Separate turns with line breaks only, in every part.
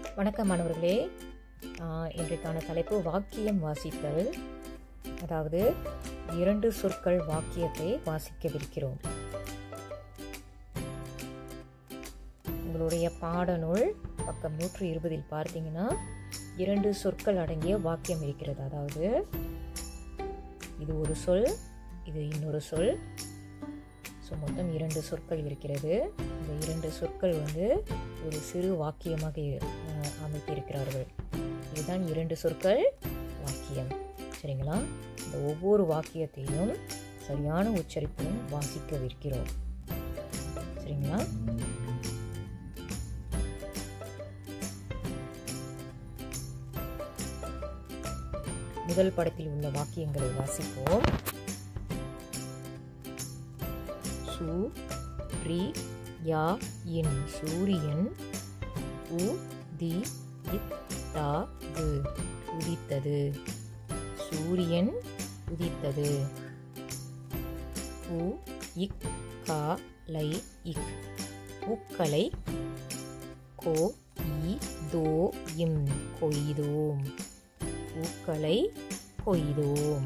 வணக்கம் மாணவர்களே ஆஹ், இன்றைக்கான தலைப்பு வாக்கியம் வாசித்தல் அதாவது இரண்டு சொற்கள் வாக்கியத்தை வாசிக்கவிருக்கிறோம் உங்களுடைய பாடநூல் பக்கம் நூற்று இருபதில் பார்த்தீங்கன்னா இரண்டு சொற்கள் அடங்கிய வாக்கியம் இருக்கிறது அதாவது இது ஒரு சொல் இது இன்னொரு சொல் ஸோ மொத்தம் இரண்டு சொற்கள் இருக்கிறது இந்த இரண்டு சொற்கள் வந்து ஒரு சிறு வாக்கியமாக அஹ், அமைத்திருக்கிறார்கள் இதுதான் இரண்டு சொற்கள் வாக்கியம் சரிங்களா இந்த ஒவ்வொரு வாக்கியத்தையும் சரியான உச்சரிப்புடன் வாசிக்கவிருக்கிறோம் சரிங்களா முதல் படத்தில் உள்ள வாக்கியங்களை வாசிப்போம் சு ரி யா இன் சூரியன் உ தி இத் தா து உதித்தது சூரியன் உதித்தது உ இக் கா லை இக் பூக்களை கோ இ தோ இம் கொய்தோம் பூக்களை கொய்தோம்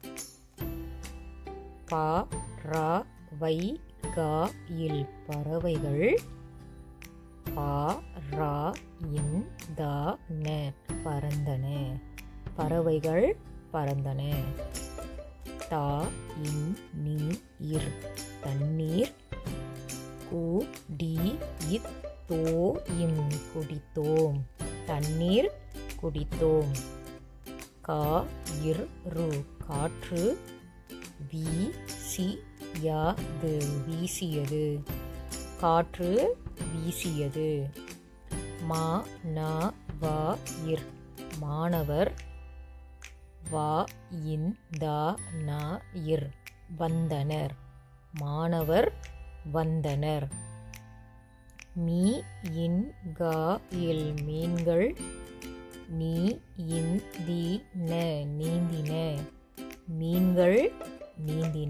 பா ரா வை கா இல் பறவைகள் பா ரா இன் தா ந பறந்தன பறவைகள் பறந்தன தா இன் நீ இர் தண்ணீர் கு டி இத் தோ இம் குடித்தோம் தண்ணீர் குடித்தோம் கா இர் ரு காற்று வீ சி யாது வீசியது காற்று வீசியது மா நா வா இர் மாணவர் வா இன் தா நா இர் வந்தனர் மாணவர் வந்தனர் மீ இன் கா இல் மீன்கள் நீ இன் தி ந நீந்தின மீன்கள் நீந்தின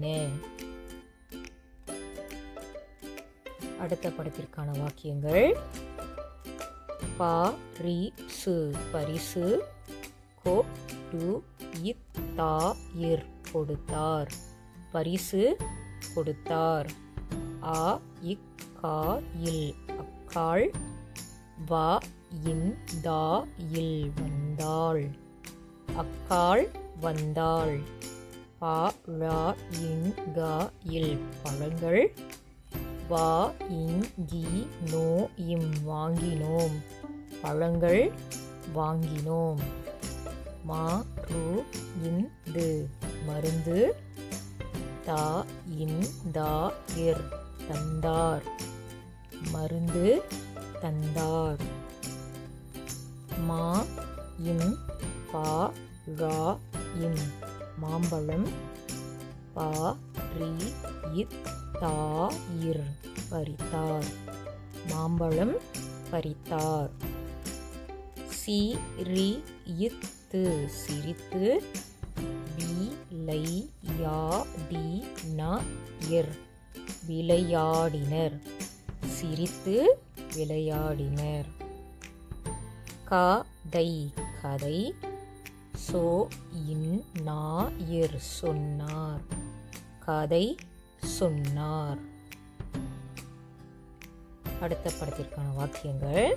அடுத்த படத்திற்கான வாக்கியங்கள் பா ரி சு பரிசு கோ டு இத் தா இர் கொடுத்தார் பரிசு கொடுத்தார் ஆ இக் கா இல் அக்காள் வா இன் தா இல் வந்தாள் அக்காள் வந்தாள் பா ரா இன் கா இல் பழங்கள் வா இன் கி நோ இம் வாங்கினோம் பழங்கள் வாங்கினோம் மா ரு இன் து மருந்து தா இன் தா இர் தந்தார் மருந்து தந்தார் மா இம் பா ரா இம் மாம்பழம் பா ரி இத் தா இர் பறித்தார் மாம்பழம் பறித்தார் சி ரி இத்து சிரித்து வி லை யா டி ந இர் விளையாடினர் சிரித்து விளையாடினர் கதை கதை சோ இன் நா இர் சொன்னார் கதை சொன்னார் அடுத்த படத்திற்கான வாக்கியங்கள்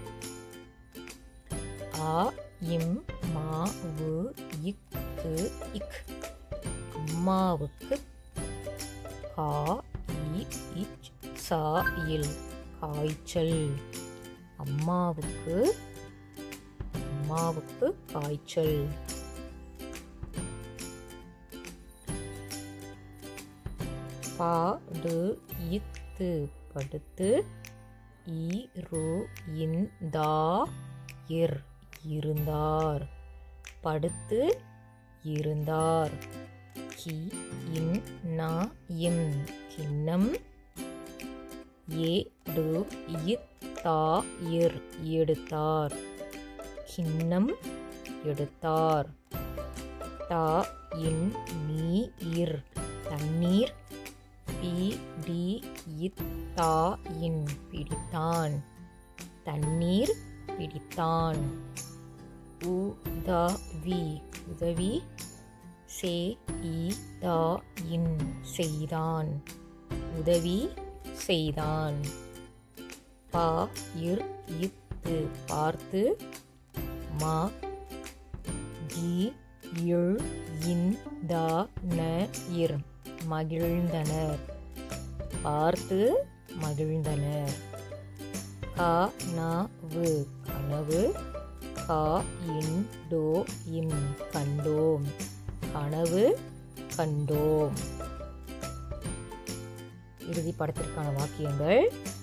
ஆ இம் மா வு இக்கு இக் அம்மாவுக்கு கா இ இச் சா இல் காய்ச்சல் அம்மாவுக்கு அம்மாவுக்கு காய்ச்சல் பாடு இத்து படுத்து ஈரு இந்தா இர் இருந்தார் படுத்து இருந்தார் கி இன் நா இம் கிண்ணம் ஏடு இத்தா இர் எடுத்தார் கிண்ணம் எடுத்தார் தா இன் நீ இர் தண்ணீர் பி டி இத்தா இன் பிடித்தான் தண்ணீர் பிடித்தான் உதவி உதவி சே இ தா இன் செய்தான் உதவி செய்தான் பா இர் இத்து பார்த்து மா ஜி இழ் இந்த ந இர் மகிழ்ந்தனர் பார்த்து மகிழ்ந்தனர் கனவு கனவு கா இன் டோ இம் கண்டோம் கனவு கண்டோம் இறுதி படத்திற்கான வாக்கியங்கள்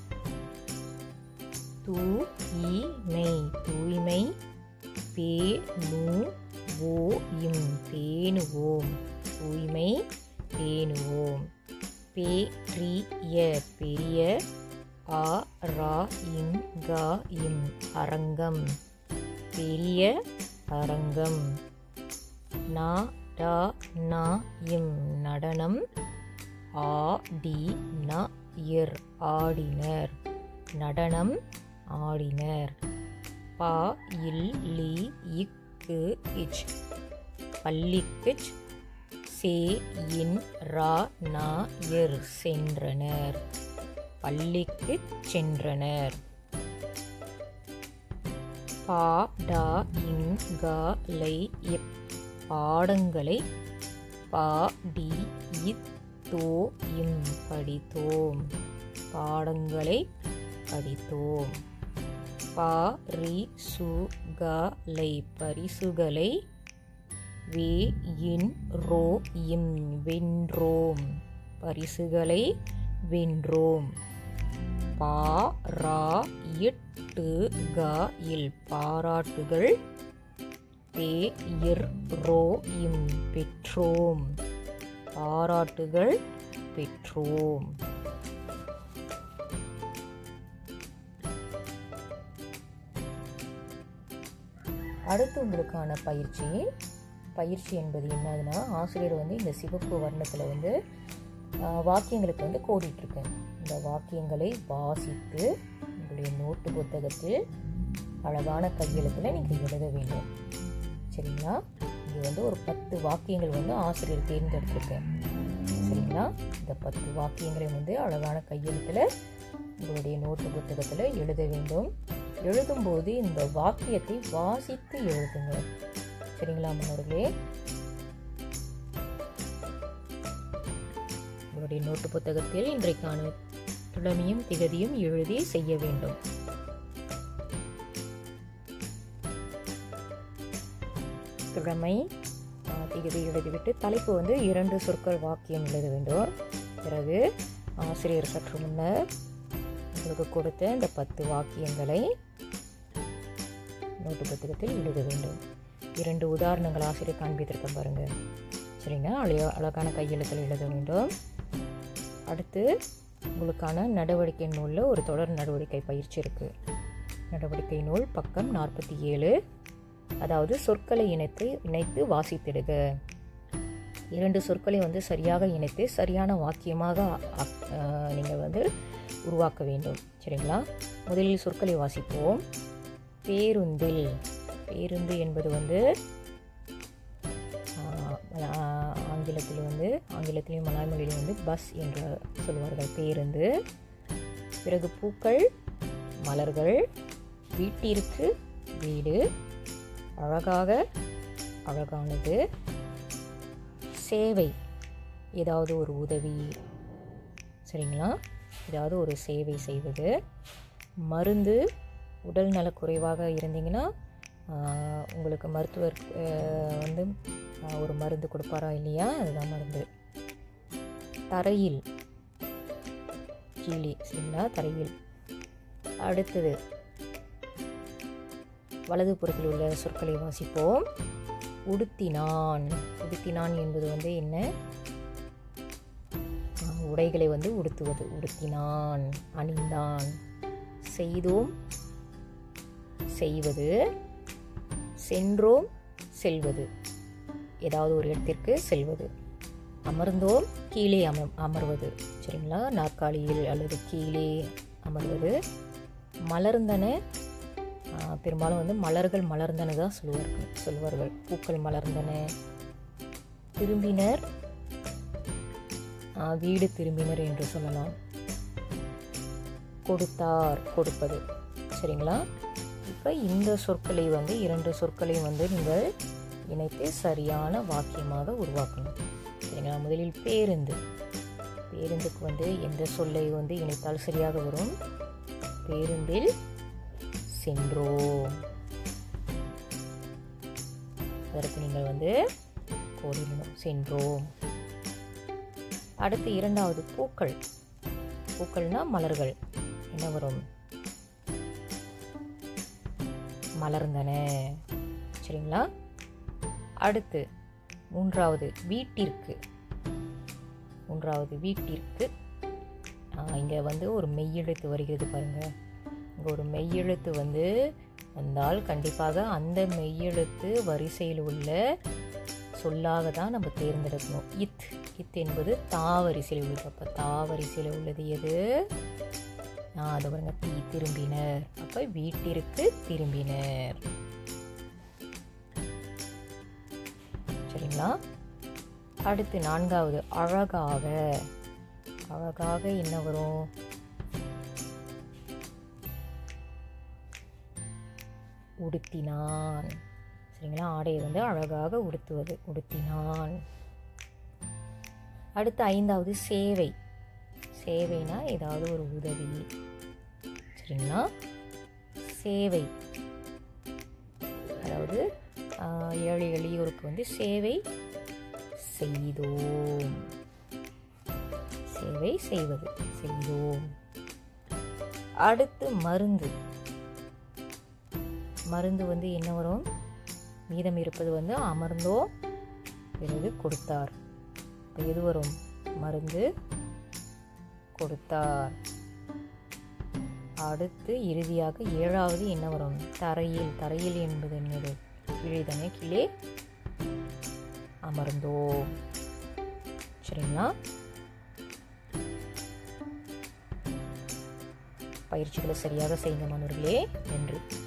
தூய்மை தூய்மை பே நு ஓ இம் பேணுவோம் தூய்மை பேணுவோம் பெரிய பெரிய ஆ ரா இங் கா இம் அரங்கம் பெரிய அரங்கம் நா டா நா இம் நடனம் ஆ டி ந இர் ஆடினர் நடனம் ஆடினர் பா இல் லி இக்கு இச் பள்ளிக்குச் சே இன் ரா நா இர் சென்றனர் பள்ளிக்கு சென்றனர் பா டா இங் கா லை இப் பாடங்களை பா டி இத் தோ இம் படித்தோம் பாடங்களை படித்தோம் பா ரி சு க லை பரிசுகளை வே இன் ரோ இம் வென்றோம் பரிசுகளை வென்றோம் பா ரா இட்டு க இல் பாராட்டுகள் பே இர் ரோ இம் பெற்றோம் பாராட்டுகள் பெற்றோம் அடுத்து உங்களுக்கான பயிற்சி பயிற்சி என்பது என்னதுன்னா ஆசிரியர் வந்து இந்த சிவப்பு வர்ணத்தில் வந்து ஆஹ், வாக்கியங்களுக்கு வந்து கோடிட்டுருக்கேன் இந்த வாக்கியங்களை வாசித்து உங்களுடைய நோட்டு புத்தகத்தில் அழகான கையெழுத்தில் நீங்கள் எழுத வேண்டும் சரிங்களா இது வந்து ஒரு பத்து வாக்கியங்கள் வந்து ஆசிரியர் தேர்ந்தெடுத்திருக்கேன் சரிங்களா இந்த பத்து வாக்கியங்களை வந்து அழகான கையெழுத்தில் உங்களுடைய நோட்டு புத்தகத்தில் எழுத வேண்டும் எழுதும்போது இந்த வாக்கியத்தை வாசித்து எழுதுங்க சரிங்களா மாணவர்களே உங்களுடைய நோட்டு புத்தகத்தில் இன்றைக்கான கிழமையும் திகதியும் எழுதி செய்ய வேண்டும் கிழமை ஆஹ், திகதி எழுதிவிட்டு தலைப்பு வந்து இரண்டு சொற்கள் வாக்கியம் எழுத வேண்டும் பிறகு ஆசிரியர் சற்று முன்னர் உங்களுக்கு கொடுத்த இந்த பத்து வாக்கியங்களை நோட்டு புத்தகத்தில் எழுத வேண்டும் இரண்டு உதாரணங்கள் ஆசிரியர் காண்பித்திருக்க பாருங்க சரிங்க அழக அழகான கையெழுத்தில் எழுத வேண்டும் அடுத்து உங்களுக்கான நடவடிக்கை நூலில் ஒரு தொடர் நடவடிக்கை பயிற்சி இருக்குது நடவடிக்கை நூல் பக்கம் நாற்பத்தி ஏழு அதாவது சொற்களை இணைத்து இணைத்து வாசித்திடுக இரண்டு சொற்களை வந்து சரியாக இணைத்து சரியான வாக்கியமாக நீங்கள் வந்து உருவாக்க வேண்டும் சரிங்களா முதலில் சொற்களை வாசிப்போம் பேருந்தில் பேருந்து என்பது வந்து ஆஹ், ஆஹ், ஆங்கிலத்தில் வந்து ஆங்கிலத்திலையும் மலாய் மொழியிலும் வந்து பஸ் என்று சொல்வார்கள் பேருந்து பிறகு பூக்கள் மலர்கள் வீட்டிற்கு வீடு அழகாக அழகானது சேவை ஏதாவது ஒரு உதவி சரிங்களா ஏதாவது ஒரு சேவை செய்வது மருந்து உடல் நலக்குறைவாக இருந்தீங்கன்னா ஆஹ், உங்களுக்கு மருத்துவர் ஆஹ், வந்து ஆஹ், ஒரு மருந்து கொடுப்பாரா இல்லையா அதுதான் மருந்து தரையில் கீழே சரிங்களா தரையில் அடுத்தது வலது புறத்தில் உள்ள சொற்களை வாசிப்போம் உடுத்தினான் உடுத்தினான் என்பது வந்து என்ன ஆஹ், உடைகளை வந்து உடுத்துவது உடுத்தினான் அணிந்தான் செய்தோம் செய்வது சென்றோம் செல்வது ஏதாவது ஒரு இடத்திற்கு செல்வது அமர்ந்தோம் கீழே அம அமர்வது சரிங்களா நாற்காலியில் அல்லது கீழே அமர்வது மலர்ந்தன ஆஹ், பெரும்பாலும் வந்து மலர்கள் மலர்ந்தன தான் சொல்லுவார்கள் சொல்வார்கள் பூக்கள் மலர்ந்தன திரும்பினர் ஆஹ், வீடு திரும்பினர் என்று சொல்லலாம் கொடுத்தார் கொடுப்பது சரிங்களா இப்போ இந்த சொற்களை வந்து இரண்டு சொற்களை வந்து நீங்கள் இணைத்து சரியான வாக்கியமாக உருவாக்கணும் சரிங்களா முதலில் பேருந்து பேருந்துக்கு வந்து எந்த சொல்லை வந்து இணைத்தால் சரியாக வரும் பேருந்தில் சென்றோம் அதற்கு நீங்கள் வந்து கோடிடணும் சென்றோம் அடுத்து இரண்டாவது பூக்கள் பூக்கள்னா மலர்கள் என்ன வரும் மலர்ந்தன சரிங்களா அடுத்து மூன்றாவது வீட்டிற்கு மூன்றாவது வீட்டிற்கு இங்கே வந்து ஒரு மெய்யெழுத்து வருகிறது பாருங்க இங்கே ஒரு மெய்யெழுத்து வந்து வந்தால் கண்டிப்பாக அந்த மெய்யெழுத்து வரிசையில் உள்ள சொல்லாக தான் நம்ம தேர்ந்தெடுக்கணும் இத் இத் என்பது தா வரிசையில் உள்ளது அப்போ தா வரிசையில் உள்ளது எது ஆ, அது பாருங்க தீ திரும்பினர் அப்போ வீட்டிற்கு திரும்பினர் சரிங்களா அடுத்து நான்காவது அழகாக அழகாக என்ன வரும் உடுத்தினான் சரிங்களா ஆடையை வந்து அழகாக உடுத்துவது உடுத்தினான் அடுத்து ஐந்தாவது சேவை சேவைனா ஏதாவது ஒரு உதவி சரிங்களா சேவை அதாவது ஆஹ், ஏழை எளியோருக்கு வந்து சேவை செய்தோம் சேவை செய்வது செய்தோம் அடுத்து மருந்து மருந்து வந்து என்ன வரும் மீதம் இருப்பது வந்து அமர்ந்தோ பிறகு கொடுத்தார் இப்ப எது வரும் மருந்து கொடுத்தார் அடுத்து இறுதியாக ஏழாவது என்ன வரும் தரையில் தரையில் என்பது என்னது கீழே தானே கீழே அமர்ந்தோம் சரிங்களா பயிற்சிகளை சரியாக செய்த மாணவர்களே நன்றி